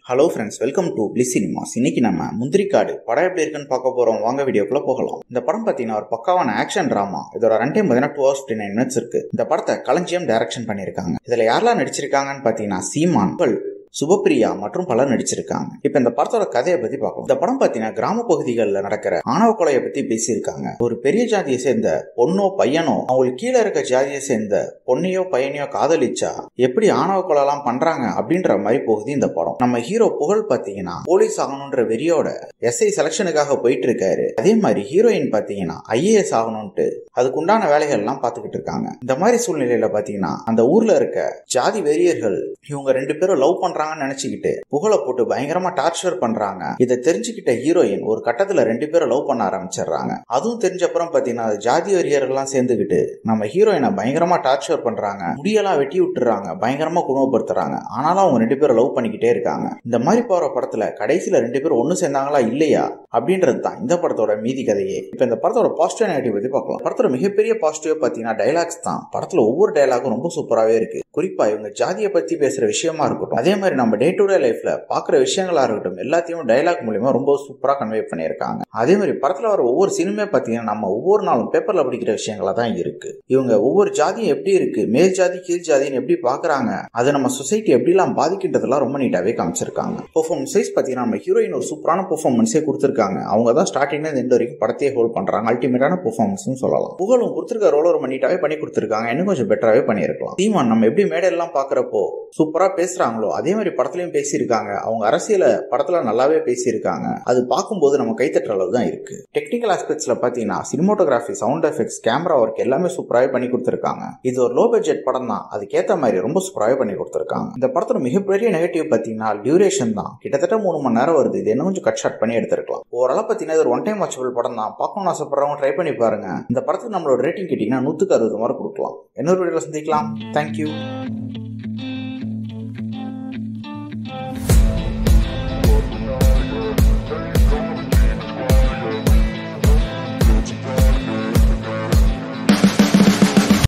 hello friends welcome to Bliss cinemas இன்னைக்கு நம்ம முந்திரிக்காடு படம் எப்படி இருக்குன்னு பார்க்க போறோம் வாங்க வீடியோக்குள்ள போகலாம் இந்த படம் பார்த்தீங்கன்னா ஒரு பக்காவான ஆக்ஷன் டிராமா இதோட ரன் டைம் பார்த்தீங்கன்னா two hours fifty nine minutes இருக்கு இந்த படத்தை களஞ்சியம் டைரக்ஷன் பண்ணியிருக்காங்க இதுல யாரெல்லாம் நடிச்சிருக்காங்கன்னு பார்த்தீங்கன்னா சீமான் புகழ், சுபப்பிரியா மற்றும் பலர் நடிச்சிருக்காங்க இப்ப இந்த படத்தோட கதையை பத்தி பார்க்கலாம் இந்த படம் பாத்தீங்கன்னா கிராம பகுதிகளில் நடக்கிற ஆணவ கொலையை பத்தி பேசியிருக்காங்க ஒரு பெரிய ஜாதியை சேர்ந்த பொண்ணோ பையனோ அவங்களுக்கு கீழே இருக்க ஜாதியை சேர்ந்த பொண்ணையோ பையனையோ காதலிச்சா எப்படி ஆணவ கொலை எல்லாம் பண்றாங்க அப்படின்ற மாதிரி போகுது இந்த படம் நம்ம ஹீரோ புகழ் பாத்தீங்கன்னா போலீஸ் ஆகணுன்ற வெறியோட எஸ்ஐ செலக்ஷனுக்காக போயிட்டு இருக்காரு அதே மாதிரி ஹீரோயின் பாத்தீங்கன்னா ஐஏஎஸ் ஆகணும்ட்டு அதுக்குண்டான வேலைகள் எல்லாம் பார்த்துக்கிட்டு இருக்காங்க இந்த மாதிரி சூழ்நிலையில பாத்தீங்கன்னா அந்த ஊர்ல இருக்க ஜாதி வெறியர்கள் இவங்க ரெண்டு பேரும் லவ் பண்றாங்கன்னு நினைச்சுக்கிட்டு புகழை போட்டு பயங்கரமா டார்ச்சர் பண்றாங்க இதை தெரிஞ்சுக்கிட்ட ஹீரோயின் ஒரு கட்டத்துல ரெண்டு பேரும் லவ் பண்ண ஆரம்பிச்சிடுறாங்க அதுவும் தெரிஞ்ச அப்புறம் பாத்தீங்கன்னா அது ஜாதி வெறியர்கள்லாம் சேர்ந்துக்கிட்டு நம்ம ஹீரோயினை பயங்கரமா டார்ச்சர் பண்றாங்க முடியெல்லாம் வெட்டி விட்டுறாங்க பயங்கரமா குணப்படுத்துறாங்க ஆனாலும் அவங்க ரெண்டு பேரும் லவ் பண்ணிக்கிட்டே இருக்காங்க இந்த மாதிரி போற படத்துல கடைசியில ரெண்டு பேரும் ஒண்ணு சேர்ந்தாங்களா இல்லையா அப்படின்றது தான் இந்த படத்தோட மீதி கதையே இப்ப இந்த படத்தோட பாசிட்டிவ் நெகட்டிவ் பத்தி பார்க்கலாம் படத்தோட மிகப்பெரிய பாசிட்டிவ் பாத்தீங்கன்னா டைலாக்ஸ் தான் படத்துல ஒவ்வொரு டைலாகும் ரொம்ப சூப்பராகவே இருக்கு குறிப்பா இவங்க ஜாதியை பத்தி பேசுற விஷயமா இருக்கட்டும் அதே மாதிரி நம்ம டே டு டே லைஃப்ல பாக்குற விஷயங்களா இருக்கட்டும் எல்லாத்தையும் டைலாக் மூலியமா ரொம்ப சூப்பரா கன்வே பண்ணியிருக்காங்க அதே மாதிரி படத்துல வர ஒவ்வொரு சினிமே பாத்தீங்கன்னா நம்ம ஒவ்வொரு நாளும் பேப்பர்ல படிக்கிற விஷயங்களா தான் இருக்கு இவங்க ஒவ்வொரு ஜாதியும் எப்படி இருக்கு மேல் ஜாதி கீழ் ஜாதின்னு எப்படி பாக்குறாங்க அது நம்ம சொசைட்டி எப்படிலாம் பாதிக்கின்றதெல்லாம் ரொம்ப நீட்டாவே காமிச்சிருக்காங்க பெர்ஃபார்மன்ஸ் வைஸ் பாத்தீங்கன்னா நம்ம ஹீரோயின் ஒரு சூப்பரான பெர்ஃபார்மன்ஸே கொடுத்துருக்காங்க அவங்க தான் ஸ்டார்டிங்ல இருந்து எண்ட் வரைக்கும் படத்தையே ஹோல்ட் பண்றாங்க அல்டிமேட்டான பெர்ஃபார்மன்ஸ் சொல்லலாம் புகழும் கொடுத்துருக்க ரோல ரொம்ப நீட்டாவே பண்ணி கொடுத்துருக்காங்க இன்னும் கொஞ்சம் பெட்டராகவே பண்ணியிருக்கலாம் சீமான் நம்ம எப்படி மேடையெல்லாம் பாக்குறப்போ சூப்பரா பேசுறாங்களோ அதே மாதிரி படத்துலயும் பேசியிருக்காங்க அவங்க அரசியல படத்துல நல்லாவே பேசியிருக்காங்க அது பார்க்கும்போது நம்ம கைத்தட்டுற அளவு தான் இருக்கு டெக்னிக்கல் ஆஸ்பெக்ட்ஸ்ல பாத்தீங்கன்னா cinematography sound effects camera work எல்லாமே சூப்பராகவே பண்ணி கொடுத்துருக்காங்க இது ஒரு லோ பட்ஜெட் படம் தான் அதுக்கேற்ற மாதிரி ரொம்ப சூப்பராகவே பண்ணி கொடுத்துருக்காங்க இந்த படத்தோட மிகப்பெரிய நெகட்டிவ் பாத்தீங்கன்னா டியூரேஷன் தான் கிட்டத்தட்ட மூணு மணி நேரம் வருது இது என்ன கொஞ்சம் கட் ஷாட் பண்ணி எடுத்திருக்கலாம் ஓரளவு பாத்தீங்கன்னா இது ஒரு ஒன் டைம் வாட்சபிள் படம் தான் பார்க்கணும்னு ஆசைப்படுறவங்க ட்ரை பண்ணி பாருங்க இந்த படத்துக்கு நம்மளோட ரேட்டிங் கேட்டீங்கன்னா நூத்துக்கு அறுபது மார்க் கொடுக்கலாம் இன்னொரு வீடியோல சந்திக்கலாம் தேங்க்யூ